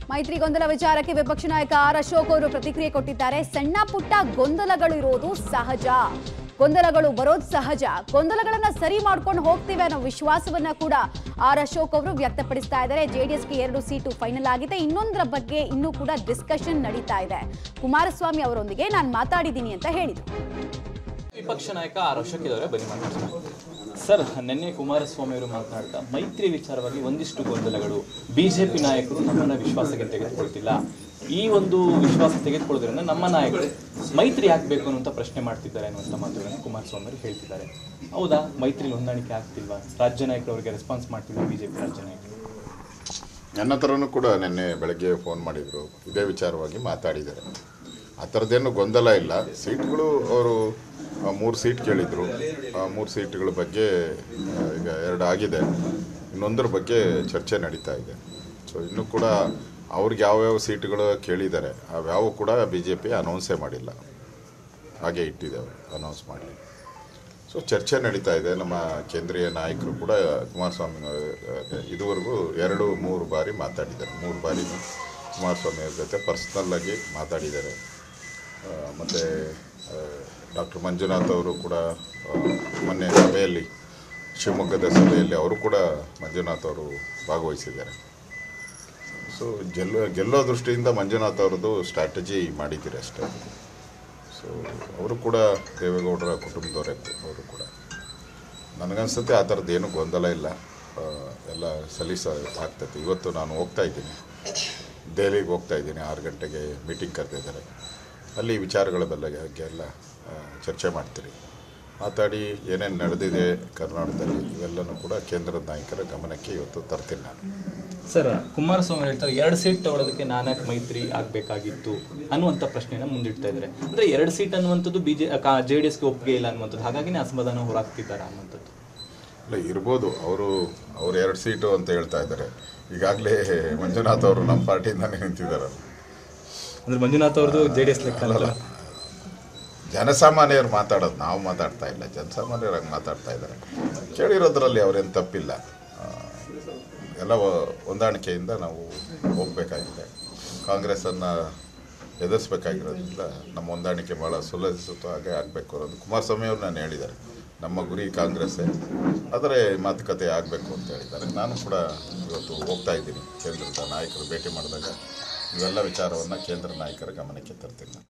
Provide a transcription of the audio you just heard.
ಮೈತ್ರಿ ಗೊಂದಲ ವಿಚಾರಕ್ಕೆ ವಿಪಕ್ಷ ನಾಯಕ ಆರ್ ಅಶೋಕ್ ಅವರು ಪ್ರತಿಕ್ರಿಯೆ ಕೊಟ್ಟಿದ್ದಾರೆ ಸಣ್ಣ ಪುಟ್ಟ ಗೊಂದಲಗಳು ಇರೋದು ಸಹಜ ಗೊಂದಲಗಳು ಬರೋದು ಸಹಜ ಗೊಂದಲಗಳನ್ನ ಸರಿ ಮಾಡ್ಕೊಂಡು ಹೋಗ್ತೀವಿ ಅನ್ನೋ ವಿಶ್ವಾಸವನ್ನ ಕೂಡ ಆರ್ ಅಶೋಕ್ ಅವರು ವ್ಯಕ್ತಪಡಿಸ್ತಾ ಇದ್ದಾರೆ ಜೆಡಿಎಸ್ಗೆ ಎರಡು ಸೀಟು ಫೈನಲ್ ಆಗಿದೆ ಇನ್ನೊಂದರ ಬಗ್ಗೆ ಇನ್ನೂ ಕೂಡ ಡಿಸ್ಕಷನ್ ನಡೀತಾ ಇದೆ ಕುಮಾರಸ್ವಾಮಿ ಅವರೊಂದಿಗೆ ನಾನು ಮಾತಾಡಿದ್ದೀನಿ ಅಂತ ಹೇಳಿದರು ವಿಪಕ್ಷ ನಾಯಕ ಆರ್ ಅಶೋಕ್ ಇದ್ದಾರೆ ಬನ್ನಿ ಮಾತಾಡ್ಸೋಣ ಸರ್ ನಿನ್ನೆ ಕುಮಾರಸ್ವಾಮಿ ಅವರು ಮಾತನಾಡ್ತಾ ಮೈತ್ರಿ ವಿಚಾರವಾಗಿ ಒಂದಿಷ್ಟು ಗೊಂದಲಗಳು ಬಿಜೆಪಿ ನಾಯಕರು ನಮ್ಮನ್ನ ವಿಶ್ವಾಸಕ್ಕೆ ತೆಗೆದುಕೊಳ್ತಿಲ್ಲ ಈ ಒಂದು ವಿಶ್ವಾಸ ತೆಗೆದುಕೊಳ್ಳೋದ್ರಿಂದ ನಮ್ಮ ನಾಯಕರು ಮೈತ್ರಿ ಹಾಕಬೇಕು ಅನ್ನುವಂಥ ಪ್ರಶ್ನೆ ಮಾಡ್ತಿದ್ದಾರೆ ಅನ್ನುವಂಥ ಮಾತುಗಳನ್ನು ಕುಮಾರಸ್ವಾಮಿ ಅವರು ಹೇಳ್ತಿದ್ದಾರೆ ಹೌದಾ ಮೈತ್ರಿ ಹೊಂದಾಣಿಕೆ ಆಗ್ತಿಲ್ವಾ ರಾಜ್ಯ ನಾಯಕರು ಅವರಿಗೆ ರೆಸ್ಪಾನ್ಸ್ ಮಾಡ್ತಿಲ್ಲ ಬಿಜೆಪಿ ರಾಜ್ಯ ನಾಯಕರು ನನ್ನ ಹತ್ರನೂ ಕೂಡ ನಿನ್ನೆ ಬೆಳಗ್ಗೆ ಫೋನ್ ಮಾಡಿದರು ಇದೇ ವಿಚಾರವಾಗಿ ಮಾತಾಡಿದ್ದಾರೆ ಆ ಥರದ್ದೇನು ಗೊಂದಲ ಇಲ್ಲ ಸೀಟ್ಗಳು ಅವರು ಮೂರು ಸೀಟ್ ಕೇಳಿದರು ಆ ಮೂರು ಸೀಟ್ಗಳ ಬಗ್ಗೆ ಆ, ಈಗ ಎರಡು ಆಗಿದೆ ಇನ್ನೊಂದರ ಬಗ್ಗೆ ಚರ್ಚೆ ನಡೀತಾ ಇದೆ ಸೊ ಇನ್ನೂ ಕೂಡ ಅವ್ರಿಗೆ ಯಾವ್ಯಾವ ಸೀಟ್ಗಳು ಕೇಳಿದ್ದಾರೆ ಅವ್ಯಾವು ಕೂಡ ಬಿ ಜೆ ಪಿ ಅನೌನ್ಸೇ ಮಾಡಿಲ್ಲ ಹಾಗೆ ಇಟ್ಟಿದ್ದೇವೆ ಅನೌನ್ಸ್ ಮಾಡಲಿ ಸೊ ಚರ್ಚೆ ನಡೀತಾ ಇದೆ ನಮ್ಮ ಕೇಂದ್ರೀಯ ನಾಯಕರು ಕೂಡ ಕುಮಾರಸ್ವಾಮಿ ಅವರು ಇದುವರೆಗೂ ಎರಡು ಮೂರು ಬಾರಿ ಮಾತಾಡಿದ್ದಾರೆ ಮೂರು ಬಾರಿ ಕುಮಾರಸ್ವಾಮಿ ಅವ್ರ ಜೊತೆ ಪರ್ಸ್ನಲ್ ಆಗಿ ಮಾತಾಡಿದ್ದಾರೆ ಮತ್ತು ಡಾಕ್ಟರ್ ಮಂಜುನಾಥ್ ಅವರು ಕೂಡ ಆ, ಮೊನ್ನೆ ಸಭೆಯಲ್ಲಿ ಶಿವಮೊಗ್ಗದ ಸಭೆಯಲ್ಲಿ ಅವರು ಕೂಡ ಮಂಜುನಾಥ್ ಅವರು ಭಾಗವಹಿಸಿದ್ದಾರೆ ಸೊ ಗೆಲ್ಲೋ ಗೆಲ್ಲೋ ದೃಷ್ಟಿಯಿಂದ ಮಂಜುನಾಥ್ ಅವ್ರದ್ದು ಸ್ಟ್ರಾಟಜಿ ಮಾಡಿದ್ದೀರಿ ಅಷ್ಟೇ ಸೊ ಅವರು ಕೂಡ ದೇವೇಗೌಡರ ಕುಟುಂಬದವರೇ ಅವರು ಕೂಡ ನನಗನ್ಸುತ್ತೆ ಆ ಥರದ್ದು ಏನೂ ಗೊಂದಲ ಇಲ್ಲ ಆ, ಎಲ್ಲ ಸಲೀಸ ಆಗ್ತೈತೆ ಇವತ್ತು ನಾನು ಹೋಗ್ತಾ ಇದ್ದೀನಿ ದೆಹಲಿಗೆ ಹೋಗ್ತಾ ಇದ್ದೀನಿ ಆರು ಗಂಟೆಗೆ ಮೀಟಿಂಗ್ ಕರೆದಿದ್ದಾರೆ ಅಲ್ಲಿ ಈ ವಿಚಾರಗಳ ಬಗ್ಗೆ ಎಲ್ಲ ಆ, ಚರ್ಚೆ ಮಾಡ್ತೀರಿ ಮಾತಾಡಿ ಏನೇನು ನಡೆದಿದೆ ಕರ್ನಾಟಕದಲ್ಲಿ ಇವೆಲ್ಲನೂ ಕೂಡ ಕೇಂದ್ರದ ನಾಯಕರ ಗಮನಕ್ಕೆ ಇವತ್ತು ತರ್ತೀನಿ ನಾನು ಸರ್ ಕುಮಾರಸ್ವಾಮಿ ಹೇಳ್ತಾರೆ ಎರಡು ಸೀಟ್ ತಗೊಳ್ಳೋದಕ್ಕೆ ನಾಲ್ಕು ಮೈತ್ರಿ ಆಗಬೇಕಾಗಿತ್ತು ಅನ್ನುವಂಥ ಪ್ರಶ್ನೆನ ಮುಂದಿಡ್ತಾ ಇದ್ದಾರೆ ಅಂದ್ರೆ ಎರಡು ಸೀಟ್ ಅನ್ನುವಂಥದ್ದು ಬಿಜೆ ಜೆ ಡಿ ಎಸ್ಗೆ ಒಪ್ಪಿಗೆ ಇಲ್ಲ ಅನ್ನುವಂಥದ್ದು ಹಾಗಾಗಿನೇ ಅಸಮಾಧಾನ ಹೊರಾಗ್ತಿದ್ದಾರೆ ಅನ್ನುವಂಥದ್ದು ಇಲ್ಲ ಇರ್ಬೋದು ಅವರು ಅವ್ರು ಎರಡು ಸೀಟು ಅಂತ ಹೇಳ್ತಾ ಇದ್ದಾರೆ ಈಗಾಗಲೇ ಮಂಜುನಾಥ್ ಅವರು ನಮ್ಮ ಪಾರ್ಟಿಯಿಂದಾನೇ ನಿಂತಿದ್ದಾರೆ ಅಂದ್ರೆ ಮಂಜುನಾಥ್ ಅವ್ರದ್ದು ಜೆ ಡಿ ಎಸ್ ಲೆಕ್ಕ ಅಲ್ಲ ಜನಸಾಮಾನ್ಯರು ಮಾತಾಡೋದು ನಾವು ಮಾತಾಡ್ತಾ ಇಲ್ಲ ಜನಸಾಮಾನ್ಯರಾಗಿ ಮಾತಾಡ್ತಾ ಇದ್ದಾರೆ ಕೇಳಿರೋದ್ರಲ್ಲಿ ಅವ್ರೇನು ತಪ್ಪಿಲ್ಲ ಆ, ಎಲ್ಲ ಹೊ- ಹೊಂದಾಣಿಕೆಯಿಂದ ನಾವು ಹೋಗಬೇಕಾಗಿದೆ ಕಾಂಗ್ರೆಸ್ಸನ್ನು ಎದುರಿಸ್ಬೇಕಾಗಿರೋದ್ರಿಂದ ನಮ್ಮ ಹೊಂದಾಣಿಕೆ ಭಾಳ ಸುಲಲಿಸುತ್ತವಾಗೆ ಆಗಬೇಕು ಅನ್ನೋದು ಕುಮಾರಸ್ವಾಮಿ ಅವರು ನಾನು ಹೇಳಿದ್ದಾರೆ ನಮ್ಮ ಗುರಿ ಕಾಂಗ್ರೆಸ್ಸೇ ಆದರೆ ಮಾತುಕತೆ ಆಗಬೇಕು ಅಂತ ಹೇಳಿದ್ದಾರೆ ನಾನು ಕೂಡ ಇವತ್ತು ಹೋಗ್ತಾ ಇದ್ದೀನಿ ಕೇಂದ್ರದ ನಾಯಕರು ಭೇಟಿ ಮಾಡಿದಾಗ ಇವೆಲ್ಲ ವಿಚಾರವನ್ನು ಕೇಂದ್ರ ನಾಯಕರ ಗಮನಕ್ಕೆ ತರ್ತೀನಿ